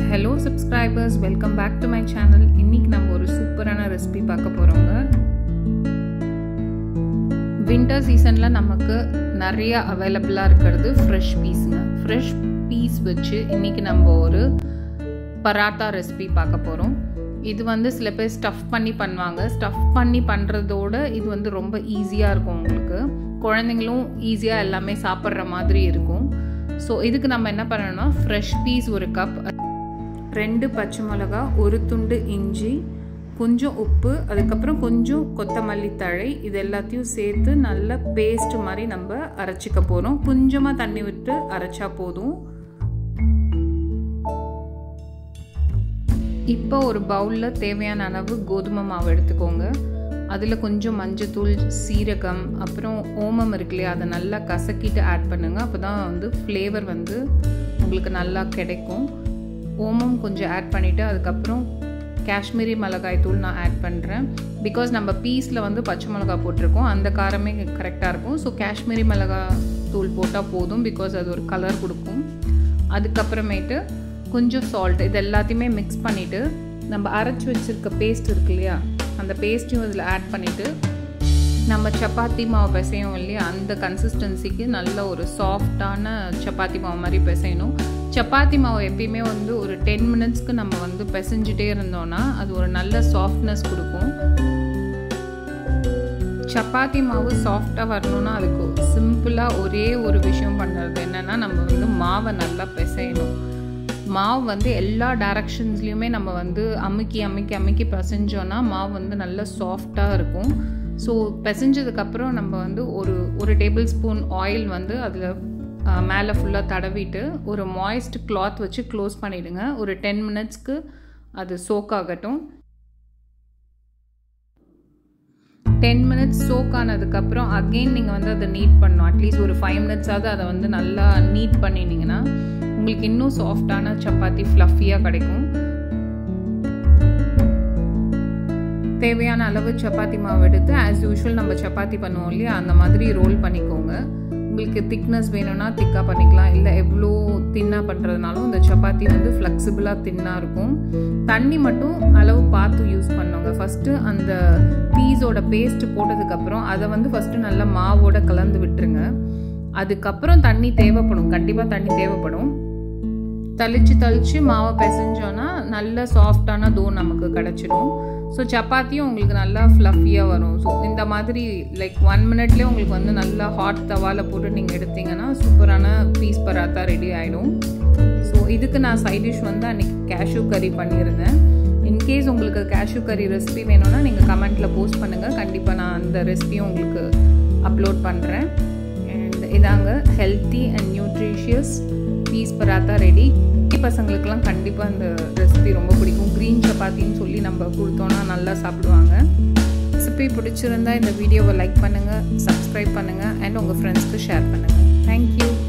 hello subscribers welcome back to my channel இன்னைக்கு நம்ம ஒரு சூப்பரான ரெசிபி பார்க்க போகிறோங்க வின்டர் சீசனில் நமக்கு நிறைய அவைலபிளாக இருக்கிறது ஃப்ரெஷ் பீஸுங்க ஃப்ரெஷ் பீஸ் வச்சு இன்னைக்கு நம்ம ஒரு பராட்டா ரெசிபி பார்க்க போகிறோம் இது வந்து சில பேர் ஸ்டஃப் பண்ணி பண்ணுவாங்க ஸ்டஃப் பண்ணி பண்ணுறதோட இது வந்து ரொம்ப ஈஸியாக இருக்கும் உங்களுக்கு குழந்தைங்களும் ஈஸியாக எல்லாமே சாப்பிட்ற மாதிரி இருக்கும் ஸோ இதுக்கு நம்ம என்ன பண்ணணும்னா ஃப்ரெஷ் பீஸ் ஒரு கப் ரெண்டு பச்சை மிளகா ஒரு துண்டு இஞ்சி கொஞ்சம் உப்பு அதுக்கப்புறம் கொஞ்சம் கொத்தமல்லி தழை இது எல்லாத்தையும் சேர்த்து நல்ல பேஸ்ட் மாதிரி நம்ம அரைச்சிக்க போகிறோம் கொஞ்சமாக தண்ணி விட்டு அரைச்சா போதும் இப்போ ஒரு பவுலில் தேவையான அளவு கோதுமை மாவு எடுத்துக்கோங்க அதில் கொஞ்சம் மஞ்சத்தூள் சீரகம் அப்புறம் ஓமம் இருக்கு இல்லையா அதை நல்லா கசக்கிட்டு ஆட் பண்ணுங்கள் அப்போ தான் வந்து ஃப்ளேவர் வந்து உங்களுக்கு நல்லா கிடைக்கும் ஓமம் கொஞ்சம் ஆட் பண்ணிவிட்டு அதுக்கப்புறம் காஷ்மீரி மிளகாய் தூள் நான் ஆட் பண்ணுறேன் பிகாஸ் நம்ம பீஸில் வந்து பச்சை மிளகாய் போட்டிருக்கோம் அந்த காரமே கரெக்டாக இருக்கும் ஸோ காஷ்மீரி மிளகாய் தூள் போட்டால் போதும் பிகாஸ் அது ஒரு கலர் கொடுக்கும் அதுக்கப்புறமேட்டு கொஞ்சம் சால்ட் இது எல்லாத்தையுமே மிக்ஸ் பண்ணிவிட்டு நம்ம அரைச்சி வச்சுருக்க பேஸ்ட் இருக்கு இல்லையா அந்த பேஸ்ட்டையும் இதில் ஆட் பண்ணிவிட்டு நம்ம சப்பாத்தி மாவு பிசையும் இல்லையா அந்த கன்சிஸ்டன்சிக்கு நல்ல ஒரு சாஃப்டான சப்பாத்தி மாவு மாதிரி பிசையணும் சப்பாத்தி மாவு எப்பயுமே வந்து ஒரு டென் மினிட்ஸ்க்கு நம்ம வந்து பிசைஞ்சிட்டே இருந்தோம்னா அது ஒரு நல்ல சாஃப்ட்னஸ் கொடுக்கும் சப்பாத்தி மாவு சாஃப்டாக வரணும்னா அதுக்கு சிம்பிளாக ஒரே ஒரு விஷயம் பண்ணுறது என்னென்னா நம்ம வந்து மாவை நல்லா பிசையணும் மாவு வந்து எல்லா டைரக்ஷன்ஸ்லேயுமே நம்ம வந்து அமுக்கி அமுக்கி அமுக்கி பிசைஞ்சோன்னா மாவு வந்து நல்லா சாஃப்டாக இருக்கும் ஸோ பிசைஞ்சதுக்கப்புறம் நம்ம வந்து ஒரு ஒரு டேபிள் ஸ்பூன் ஆயில் வந்து அதில் மேலே ஃபுல்லாக தடவிட்டு ஒரு மாய்ஸ்ட் கிளாத் வச்சு க்ளோஸ் பண்ணிவிடுங்க ஒரு டென் மினிட்ஸ்க்கு அது சோக் ஆகட்டும் டென் மினிட்ஸ் சோக் ஆனதுக்கப்புறம் அகெயின் நீங்கள் வந்து அதை நீட் பண்ணணும் அட்லீஸ்ட் ஒரு ஃபைவ் மினிட்ஸாவது அதை வந்து நல்லா நீட் பண்ணினீங்கன்னா உங்களுக்கு இன்னும் சாஃப்டான சப்பாத்தி ஃப்ளஃபியாக கிடைக்கும் தேவையான அளவு சப்பாத்தி மாவு எடுத்து ஆஸ் யூஷுவல் நம்ம சப்பாத்தி பண்ணுவோம் இல்லையா அந்த மாதிரி ரோல் பண்ணிக்கோங்க உங்களுக்கு திக்னஸ் வேணும்னா திக்காக பண்ணிக்கலாம் இல்லை எவ்வளோ தின்னாக பண்ணுறதுனாலும் இந்த சப்பாத்தி வந்து ஃப்ளெக்சிபிளாக தின்னாக இருக்கும் தண்ணி மட்டும் அளவு பார்த்து யூஸ் பண்ணுங்க ஃபஸ்ட்டு அந்த பீஸோட பேஸ்ட் போட்டதுக்கப்புறம் அதை வந்து ஃபஸ்ட்டு நல்லா மாவோட கலந்து விட்டுருங்க அதுக்கப்புறம் தண்ணி தேவைப்படும் கண்டிப்பாக தண்ணி தேவைப்படும் தளிச்சு தளிச்சு மாவை பிசைஞ்சோன்னா நல்ல சாஃப்டான தோ நமக்கு கிடச்சிடும் ஸோ சப்பாத்தியும் உங்களுக்கு நல்லா ஃப்ளஃபியாக வரும் ஸோ இந்த மாதிரி லைக் ஒன் மினிட்லேயே உங்களுக்கு வந்து நல்லா ஹாட் தவாவில் போட்டு நீங்கள் எடுத்தீங்கன்னா சூப்பரான பீஸ் பராத்தா ரெடி ஆகிடும் ஸோ இதுக்கு நான் சைட் டிஷ் வந்து அன்றைக்கி கேஷ்யூ கறி பண்ணியிருந்தேன் இன்கேஸ் உங்களுக்கு கேஷ்யூ கறி ரெசிபி வேணும்னா நீங்கள் கமெண்ட்டில் போஸ்ட் பண்ணுங்கள் கண்டிப்பாக நான் அந்த ரெசிபியும் உங்களுக்கு அப்லோட் பண்ணுறேன் அண்ட் இதாங்க healthy and nutritious peas paratha ready பசங்களுக்கெல்லாம் கண்டிப்பாக இந்த ரெசிபி ரொம்ப பிடிக்கும் க்ரீன் சப்பாத்தின்னு சொல்லி நம்ம கொடுத்தோன்னா நல்லா சாப்பிடுவாங்க ரெசிபி பிடிச்சிருந்தா இந்த வீடியோவை லைக் பண்ணுங்கள் சப்ஸ்கிரைப் பண்ணுங்கள் அண்ட் உங்கள் ஃப்ரெண்ட்ஸ்க்கு ஷேர் பண்ணுங்கள் தேங்க்யூ